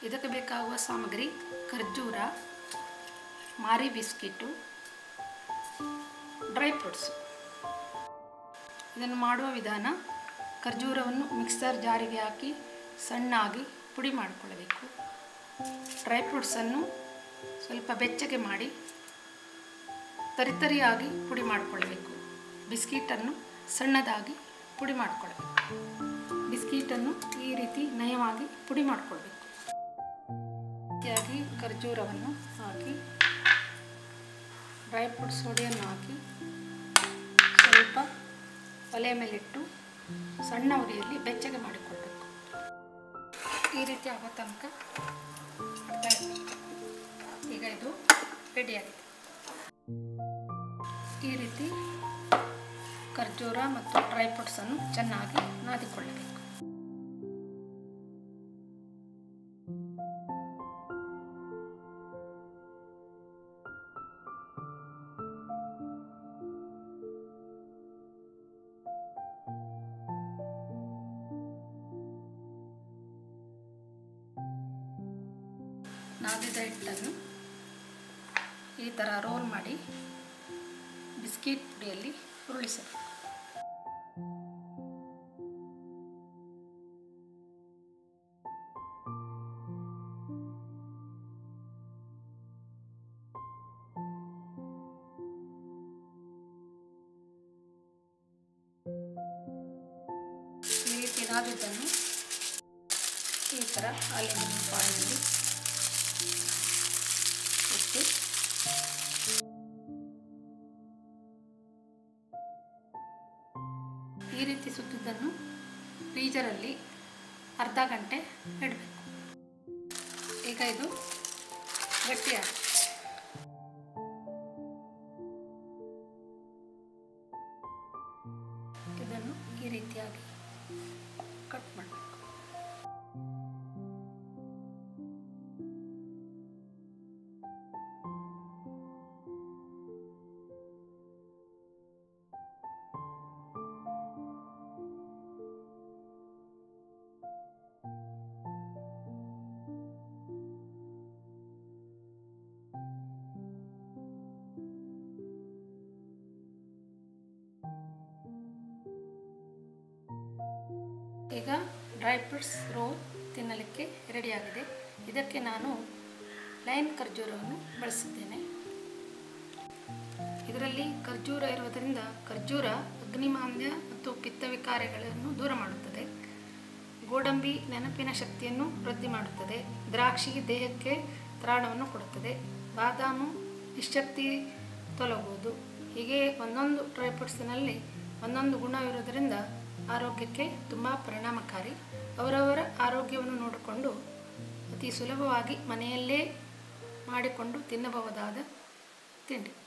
ಇದಕ್ಕೆ ಬೇಕಾಗುವ ಸಾಮಗ್ರಿ ಖರ್ಜೂರ ಮಾರಿ ಬಿಸ್ಕಿಟ್ಟು ಡ್ರೈ ಫ್ರೂಟ್ಸು ಇದನ್ನು ಮಾಡುವ ವಿಧಾನ ಖರ್ಜೂರವನ್ನು ಮಿಕ್ಸರ್ ಜಾರಿಗೆ ಹಾಕಿ ಸಣ್ಣಾಗಿ ಪುಡಿ ಮಾಡಿಕೊಳ್ಳಬೇಕು ಡ್ರೈ ಫ್ರೂಟ್ಸನ್ನು ಸ್ವಲ್ಪ ಬೆಚ್ಚಗೆ ಮಾಡಿ ತರಿತರಿಯಾಗಿ ಪುಡಿ ಮಾಡಿಕೊಳ್ಳಬೇಕು ಬಿಸ್ಕಿಟನ್ನು ಸಣ್ಣದಾಗಿ ಪುಡಿ ಮಾಡಿಕೊಳ್ಳಬೇಕು ಬಿಸ್ಕಿಟನ್ನು ಈ ರೀತಿ ನಯವಾಗಿ ಪುಡಿ ಮಾಡಿಕೊಳ್ಬೇಕು ರೀತಿಯಾಗಿ ಖರ್ಜೂರವನ್ನು ಹಾಕಿ ಡ್ರೈ ಫ್ರೂಟ್ಸ್ ಸೋಡಿಯನ್ನು ಹಾಕಿ ಸ್ವಲ್ಪ ಒಲೆ ಮೇಲಿಟ್ಟು ಸಣ್ಣ ಉರಿಯಲ್ಲಿ ಬೆಚ್ಚಗೆ ಮಾಡಿಕೊಳ್ಬೇಕು ಈ ರೀತಿ ಆಗೋ ತನಕ ಮಾಡ್ತಾ ಇರ್ಬೇಕು. ಈಗ ಇದು ರೆಡಿಯಾಗಿದೆ ಈ ರೀತಿ ಖರ್ಜೂರ ಮತ್ತು ಡ್ರೈ ಫ್ರೂಟ್ಸನ್ನು ಚೆನ್ನಾಗಿ ನಾದಿಕೊಳ್ಳಬೇಕು ನಾದಿದ ಹಿಟ್ಟನ್ನು ಈ ಥರ ರೋಲ್ ಮಾಡಿ ಬಿಸ್ಕಿಟ್ ಪುಡಿಯಲ್ಲಿ ಉರುಳಿಸಬೇಕು ಈ ರೀತಿ ನಾದಿದ್ದನ್ನು ಈ ಥರ ಅಲ್ಯೂಮಿನಿಯಂ ಫಾಯಿಲ್ನಲ್ಲಿ ಇಟ್ಟು ಈ ರೀತಿ ಸುತ್ತಿದ್ದನ್ನು ಫ್ರೀಜರಲ್ಲಿ ಅರ್ಧ ಗಂಟೆ ಇಡಬೇಕು ಈಗ ಇದು ಗಟ್ಟಿಯಾಗುತ್ತೆ ಇದನ್ನು ಈ ರೀತಿಯಾಗಿ ಕಟ್ ಮಾಡಬೇಕು ಈಗ ಡ್ರೈ ಫ್ರೂಟ್ಸ್ ರೋಲ್ ತಿನ್ನಲಿಕ್ಕೆ ರೆಡಿಯಾಗಿದೆ ಇದಕ್ಕೆ ನಾನು ಲೈನ್ ಖರ್ಜೂರವನ್ನು ಬಳಸಿದ್ದೇನೆ ಇದರಲ್ಲಿ ಖರ್ಜೂರ ಇರುವುದರಿಂದ ಖರ್ಜೂರ ಅಗ್ನಿಮಾಂದ್ಯ ಮತ್ತು ಪಿತ್ತವಿಕಾರಗಳನ್ನು ದೂರ ಮಾಡುತ್ತದೆ ಗೋಡಂಬಿ ನೆನಪಿನ ಶಕ್ತಿಯನ್ನು ವೃದ್ಧಿ ಮಾಡುತ್ತದೆ ದ್ರಾಕ್ಷಿ ದೇಹಕ್ಕೆ ತ್ರಾಣವನ್ನು ಕೊಡುತ್ತದೆ ಬಾದಾಮು ನಿಶಕ್ತಿ ತೊಲಗುವುದು ಹೀಗೆ ಒಂದೊಂದು ಡ್ರೈ ಫ್ರೂಟ್ಸ್ನಲ್ಲಿ ಒಂದೊಂದು ಗುಣವಿರುವುದರಿಂದ ಆರೋಗ್ಯಕ್ಕೆ ತುಂಬ ಪರಿಣಾಮಕಾರಿ ಅವರವರ ಆರೋಗ್ಯವನ್ನು ನೋಡಿಕೊಂಡು ಅತಿ ಸುಲಭವಾಗಿ ಮನೆಯಲ್ಲೇ ಮಾಡಿಕೊಂಡು ತಿನ್ನಬಹುದಾದ ತಿಂಡಿ